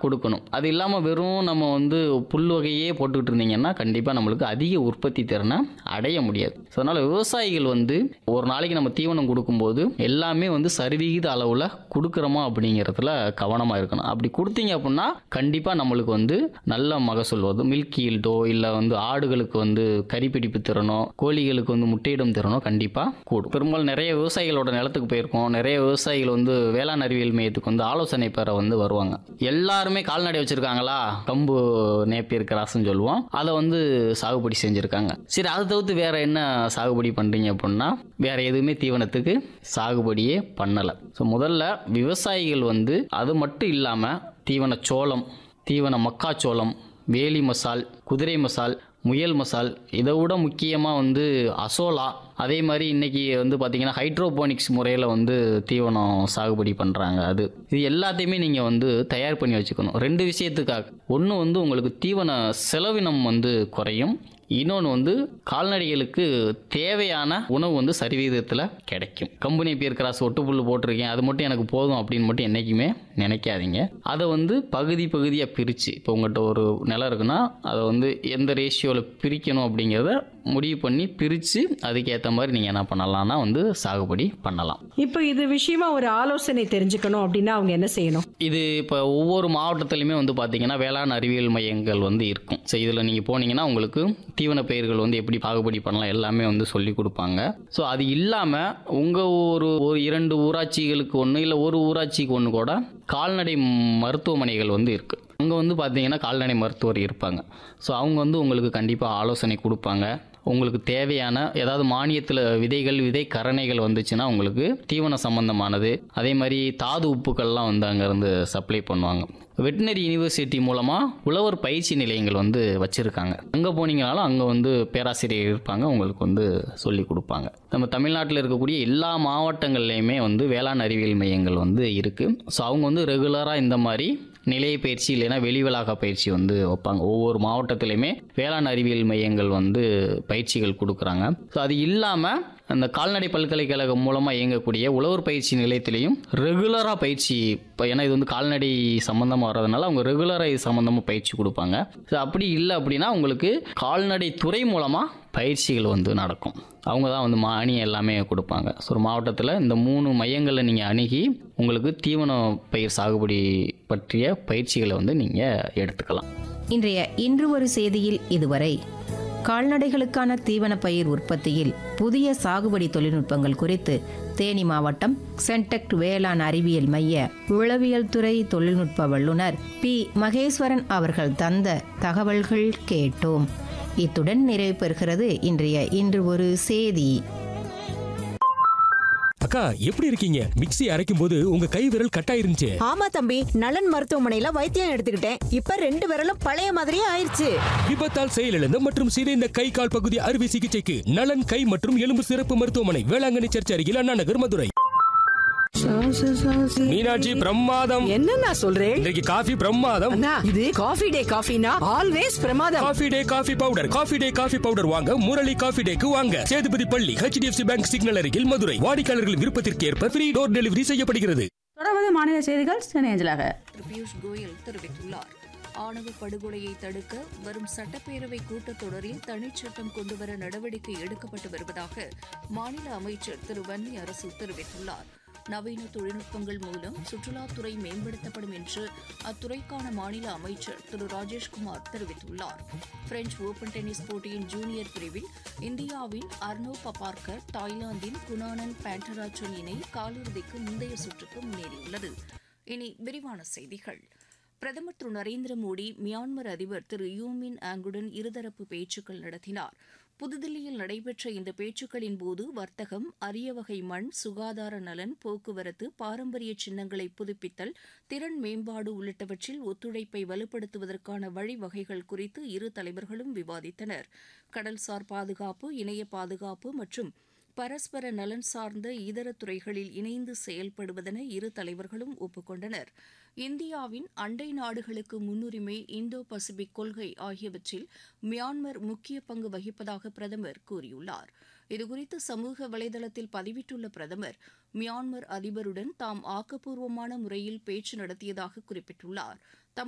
கொடுக்கணும் அது இல்லாமல் வெறும் நம்ம வந்து புல் வகையே போட்டுக்கிட்டு இருந்தீங்கன்னா கண்டிப்பாக நம்மளுக்கு அதிக உற்பத்தி திறனை அடைய முடியாது ஸோ அதனால் விவசாயிகள் வந்து ஒரு நாளைக்கு நம்ம தீவனம் கொடுக்கும்போது எல்லாமே வந்து சரிவிகித அளவில் கொடுக்குறோமா அப்படிங்கிறதுல கவனமாக இருக்கணும் அப்படி கொடுத்தீங்க அப்படின்னா கண்டிப்பாக நம்மளுக்கு வந்து நல்ல மகசூல் வரும் மில்க் ஈல்டோ இல்லை வந்து ஆடுகளுக்கு வந்து கறிப்பிடிப்பு திறனோ கோழிகளுக்கு வந்து முட்டையிடும் திறனோ கண்டிப்பாக கூடும் பெரும்பாலும் நிறைய விவசாயிகளோட நிலத்துக்கு போயிருக்கோம் நிறைய விவசாயிகள் வந்து வேளாண் அறிவியல் மையத்துக்கு வந்து ஆலோசனை பெற வந்து வருவாங்க எல்லாருமே கால்நடை வச்சிருக்காங்களா கம்பு நேப்பியர் கிராஸ்ன்னு சொல்லுவோம் அதை வந்து சாகுபடி செஞ்சுருக்காங்க சரி அதை தவிர்த்து வேற என்ன சாகுபடி பண்ணுறீங்க அப்படின்னா வேற எதுவுமே தீவனத்துக்கு சாகுபடியே பண்ணலை ஸோ முதல்ல விவசாயிகள் வந்து அது மட்டும் இல்லாமல் தீவன சோளம் தீவன மக்காச்சோளம் வேலி மசால் குதிரை மசால் முயல் மசால் இதை விட முக்கியமாக வந்து அசோலா அதே மாதிரி இன்னைக்கு வந்து பார்த்தீங்கன்னா ஹைட்ரோபோனிக்ஸ் முறையில் வந்து தீவனம் சாகுபடி பண்ணுறாங்க அது இது எல்லாத்தையுமே நீங்கள் வந்து தயார் பண்ணி வச்சுக்கணும் ரெண்டு விஷயத்துக்காக ஒன்று வந்து உங்களுக்கு தீவன செலவினம் வந்து குறையும் இன்னொன்று வந்து கால்நடைகளுக்கு தேவையான உணவு வந்து சரிவிகிதத்தில் கிடைக்கும் கம்பெனி பேர் கிராஸ் ஒட்டு புல்லு போட்டிருக்கேன் அது மட்டும் எனக்கு போதும் அப்படின்னு மட்டும் என்றைக்குமே நினைக்காதீங்க அதை வந்து பகுதி பகுதியாக பிரித்து இப்போ உங்கள்கிட்ட ஒரு நிலம் இருக்குன்னா அதை வந்து எந்த ரேஷியோவில் பிரிக்கணும் அப்படிங்கிறத முடிவு பண்ணி பிரித்து அதுக்கேற்ற மாதிரி நீங்கள் என்ன பண்ணலாம்னா வந்து சாகுபடி பண்ணலாம் இப்போ இது விஷயமா ஒரு ஆலோசனை தெரிஞ்சுக்கணும் அப்படின்னா அவங்க என்ன செய்யணும் இது இப்போ ஒவ்வொரு மாவட்டத்துலையுமே வந்து பார்த்தீங்கன்னா வேளாண் அறிவியல் மையங்கள் வந்து இருக்கும் ஸோ இதில் நீங்கள் போனீங்கன்னா உங்களுக்கு தீவன பயிர்கள் வந்து எப்படி சாகுபடி பண்ணலாம் எல்லாமே வந்து சொல்லி கொடுப்பாங்க ஸோ அது இல்லாமல் உங்கள் ஒரு ஒரு இரண்டு ஊராட்சிகளுக்கு ஒன்று இல்லை ஒரு ஊராட்சிக்கு ஒன்று கூட கால்நடை மருத்துவமனைகள் வந்து இருக்குது அங்கே வந்து பார்த்தீங்கன்னா கால்நடை மருத்துவர் இருப்பாங்க ஸோ அவங்க வந்து உங்களுக்கு கண்டிப்பாக ஆலோசனை கொடுப்பாங்க உங்களுக்கு தேவையான ஏதாவது மானியத்தில் விதைகள் விதை கரணைகள் வந்துச்சுன்னா உங்களுக்கு தீவன சம்பந்தமானது அதே மாதிரி தாது உப்புக்கள்லாம் வந்து அங்கேருந்து சப்ளை பண்ணுவாங்க வெட்டினரி யூனிவர்சிட்டி மூலமாக உழவர் பயிற்சி நிலையங்கள் வந்து வச்சுருக்காங்க அங்கே போனீங்கனாலும் அங்கே வந்து பேராசிரியர் இருப்பாங்க உங்களுக்கு வந்து சொல்லி கொடுப்பாங்க நம்ம தமிழ்நாட்டில் இருக்கக்கூடிய எல்லா மாவட்டங்கள்லையுமே வந்து வேளாண் அறிவியல் மையங்கள் வந்து இருக்குது ஸோ அவங்க வந்து ரெகுலராக இந்த மாதிரி நிலைய பயிற்சி இல்லைன்னா வெளிவளாக பயிற்சி வந்து வைப்பாங்க ஒவ்வொரு மாவட்டத்திலையுமே வேளாண் அறிவியல் மையங்கள் வந்து பயிற்சிகள் கொடுக்குறாங்க ஸோ அது இல்லாமல் அந்த கால்நடை பல்கலைக்கழகம் மூலமாக இயங்கக்கூடிய உழவர் பயிற்சி நிலையத்திலையும் ரெகுலராக பயிற்சி இப்போ ஏன்னா இது வந்து கால்நடை சம்மந்தமாக வர்றதுனால அவங்க ரெகுலராக இது சம்மந்தமாக பயிற்சி கொடுப்பாங்க ஸோ அப்படி இல்லை அப்படின்னா உங்களுக்கு கால்நடை துறை மூலமாக பயிற்சிகள் வந்து நடக்கும் அவங்க தான் வந்து மானியம் எல்லாமே கொடுப்பாங்க ஸோ ஒரு மாவட்டத்தில் இந்த மூணு மையங்களில் நீங்கள் அணுகி உங்களுக்கு தீவன பயிர் சாகுபடி பற்றிய பயிற்சிகளை வந்து நீங்கள் எடுத்துக்கலாம் இன்றைய இன்று ஒரு செய்தியில் இதுவரை கால்நடைகளுக்கான தீவன பயிர் உற்பத்தியில் புதிய சாகுபடி தொழில்நுட்பங்கள் குறித்து தேனி மாவட்டம் சென்டெக்ட் வேளாண் அறிவியல் மைய உளவியல் துறை தொழில்நுட்ப வல்லுநர் பி மகேஸ்வரன் அவர்கள் தந்த தகவல்கள் கேட்டோம் இத்துடன் நிறைவு பெறுகிறது இன்றைய இன்று ஒரு செய்தி அக்கா எப்படி இருக்கீங்க மிக்ஸி அரைக்கும் போது உங்க கை விரல் கட்டாயிருந்துச்சு ஆமா தம்பி நலன் மருத்துவமனையில வைத்தியம் எடுத்துக்கிட்டேன் இப்ப ரெண்டு விரலும் பழைய மாதிரியே ஆயிருச்சு விபத்தால் செயலிழந்த மற்றும் சிதைந்த கை கால் பகுதி அறுவை சிகிச்சைக்கு நலன் கை மற்றும் எலும்பு சிறப்பு மருத்துவமனை வேளாங்கண்ணி சர்ச் அருகில் அண்ணா நகர் மதுரை மீனாட்சி பிரமாதம் என்னன்னா சொல்றேன் இன்றைக்கு காஃபி பிரமாதம் அண்ணா இது காஃபி டே காஃபினா ஆல்வேஸ் பிரமாதம் coffee day coffee powder coffee day coffee powder வாங்க முரளி காஃபி டேக்கு வாங்க சேதுபதி பள்ளி ஹெச்டிஎஃப்சி பேங்க் சிக்னல் அருகில் மதுரை வாடிக்கையாளர்களின் விருப்பத்திற்கு ஏற்ப ஃப்ரீ டோர் டெலிவரி செய்யப்படுகிறது தொடர்வது மாநில செய்திகள் சென்னை அஞ்சலாக திரு பியூஷ் கோயல் தெரிவித்துள்ளார் ஆணவ படுகொலையை தடுக்க வரும் சட்டப்பேரவை கூட்டத்தொடரில் தனிச்சட்டம் கொண்டுவர நடவடிக்கை எடுக்கப்பட்டு வருவதாக மாநில அமைச்சர் திரு வன்னி அரசு தெரிவித்துள்ளார் நவீன தொழில்நுட்பங்கள் மூலம் சுற்றுலாத்துறை மேம்படுத்தப்படும் என்று அத்துறைக்கான மாநில அமைச்சர் திரு ராஜேஷ்குமார் தெரிவித்துள்ளார் பிரெஞ்ச் ஓபன் டென்னிஸ் போட்டியின் ஜூனியர் பிரிவில் இந்தியாவின் அர்னோ பபார்கர் தாய்லாந்தின் குணானன் பேண்டராச்சன் இணை காலிறுதிக்கு முந்தைய சுற்றுக்கு முன்னேறியுள்ளது இனி விரிவான செய்திகள் பிரதமர் திரு நரேந்திர மோடி மியான்மர் அதிபர் திரு யூமின் ஆங்குடன் இருதரப்பு பேச்சுக்கள் நடத்தினார் புதுதில்லியில் நடைபெற்ற இந்த பேச்சுக்களின் போது வர்த்தகம் அரிய வகை மண் சுகாதார நலன் போக்குவரத்து பாரம்பரிய சின்னங்களை புதுப்பித்தல் திறன் மேம்பாடு உள்ளிட்டவற்றில் ஒத்துழைப்பை வலுப்படுத்துவதற்கான வழிவகைகள் குறித்து இரு தலைவர்களும் விவாதித்தனர் கடல்சார் பாதுகாப்பு இணைய பாதுகாப்பு மற்றும் பரஸ்பர நலன் சார்ந்த இதர துறைகளில் இணைந்து செயல்படுவதென இரு தலைவர்களும் ஒப்புக்கொண்டனர் இந்தியாவின் அண்டை நாடுகளுக்கு முன்னுரிமை இந்தோ பசிபிக் கொள்கை ஆகியவற்றில் மியான்மர் முக்கிய பங்கு வகிப்பதாக பிரதமர் கூறியுள்ளார் இதுகுறித்து சமூக வலைதளத்தில் பதிவிட்டுள்ள பிரதமர் மியான்மர் அதிபருடன் தாம் ஆக்கப்பூர்வமான முறையில் பேச்சு நடத்தியதாக குறிப்பிட்டுள்ளார்